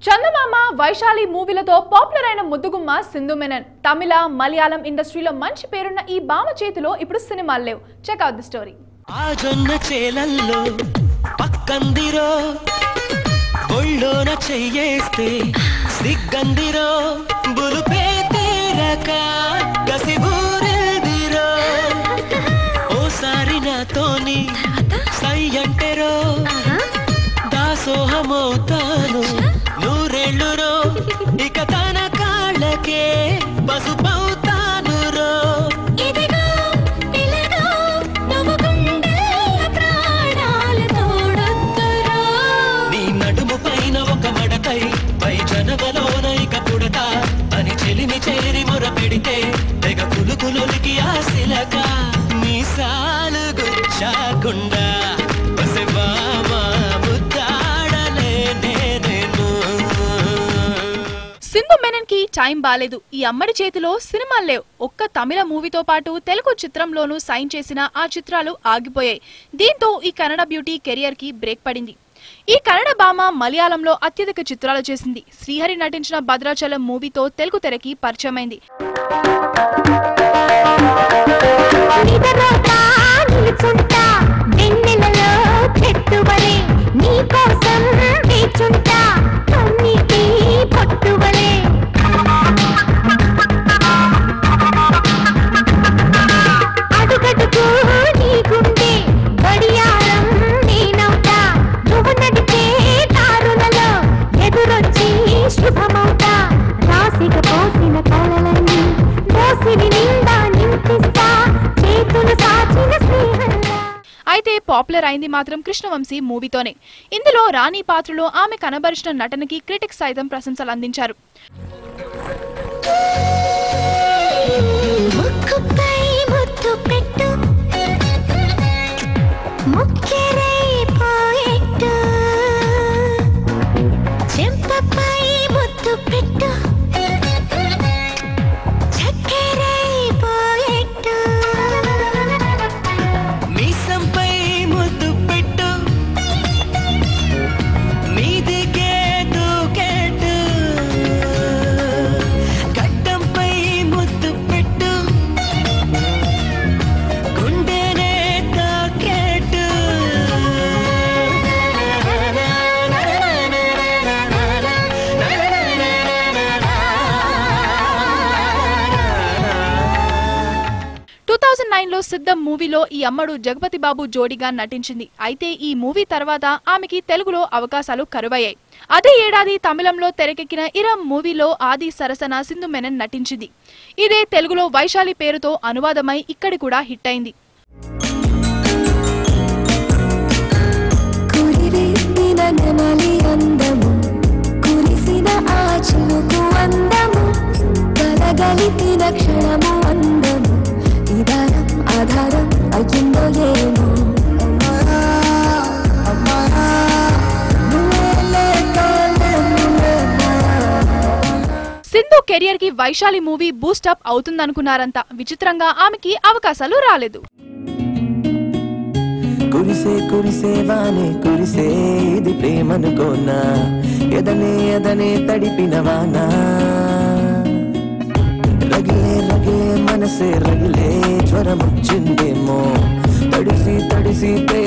చందమామ Vaishali మూవీలతో popular అయిన ముద్దుగుమ్మ సింధు మెనన్ తమిళ మలయాళం ఇండస్ట్రీలో మంచి పేరున్న ఈ భామ చేతిలో ఇప్పుడు సినిమాలు లేవు చెక్అవుట్ ది స్టోరీ ఆ జొన్న చేలల్లో పక్కందిరో ఒళ్ళోన చెయ్యేస్తే సిగ్గందిరో బులుపే తీరక గసిబూరెదిరో ఓసారి నాతోని సై అంటెరో దాసోహమవుతాను నూరేళ్ళురో ఇక తన కాళ్ళకే పసుపవుతాను రో ఇదిగో పిల్లగా నువ్వు గుండెల ప్రాణాల తోడొద్దురా నీ నడుము పైన ఒక మడతై పై జనవలోన ఇక పుడత అని చెలిమి చేరి మొర పెడితే తెగ కులుకులొలికి ఆశిలక నీ సాలు గుచ్చాకుండా పసివామా ముద్దాడలే నేను సింధు మెనన్ కి టైం బాలేదు ఈ అమ్మడి చేతిలో సినిమాలు లేవు ఒక్క తమిళ మూవీతో పాటు తెలుగు చిత్రంలోనూ సైన్ చేసిన ఆ చిత్రాలు ఆగిపోయాయి దీంతో ఈ కన్నడ బ్యూటీ కెరియర్ కి బ్రేక్ పడింది ఈ కన్నడ భామ మలయాళంలో అత్యధిక చిత్రాలు చేసింది శ్రీహరి నటించిన భద్రాచలం మూవీతో తెలుగు తెరకి పరిచయమైంది నిద్రపోతా నిలుచుంటా వెన్నెలలో చెట్టువలే నీ కోసం వేచుంటా కన్నీటి పొట్టువలే అడుగడుగు నీ గుండె గడియారం నేనవుతా నువ్వు నడిచే దారులలో ఎదురొచ్చి శుభమవుతా రాసిక పోసిన కలలన్నీ దోసిని నిండా నింపిస్తా చేతులు సాచిన స్నేహంలా అయితే పాపులర్ అయింది మాత్రం కృష్ణవంశీ మూవీతోనే ఇందులో రాణి పాత్రలో ఆమె కనబరిచిన నటనకి క్రిటిక్స్ సైతం ప్రశంసలు అందించారు ముక్కుపై ముద్దు పెట్టు ముక్కెరైపోయేట్టు చెంపపై ముద్దు పెట్టు చక్కెరైపోయేట్టు మీసంపై ముద్దు పెట్టు మీదికే దూకేటు గడ్డంపై ముద్దు పెట్టు గుండెనే తాకేటు టూ థౌజండ్ నైన్ లో సిద్ధం మూవీలో ఈ అమ్మడు జగపతి బాబు జోడీగా నటించింది అయితే ఈ మూవీ తర్వాత ఆమెకి తెలుగులో అవకాశాలు కరువయ్యాయి అదే ఏడాది తమిళంలో తెరకెక్కిన ఇరం మూవీలో ఆది సరసన సింధు మెనన్ నటించింది ఇదే తెలుగులో వైశాలి పేరుతో అనువాదమై ఇక్కడి కూడా హిట్ అయింది కురిరెత్తిన నెమలి అందము కురిసిన ఆ చినుకు అందము కలగలిపిన క్షణము అందము ఇదారం ఆధారం అయ్యిందో ఏమో సింధు కెరియర్ కి వైశాలి మూవీ బూస్టప్ అవుతుందనుకున్నారంతా విచిత్రంగా ఆమెకి అవకాశాలు రాలేదు కురిసే కురిసే వానే కురిసే ఇది ప్రేమనుకోనా ఎదనే ఎదనే తడిపిన వానా రగిలే రగిలే మనసే రగిలే జ్వరం వచ్చిందేమో తడిసి తడిసి ప్రేమ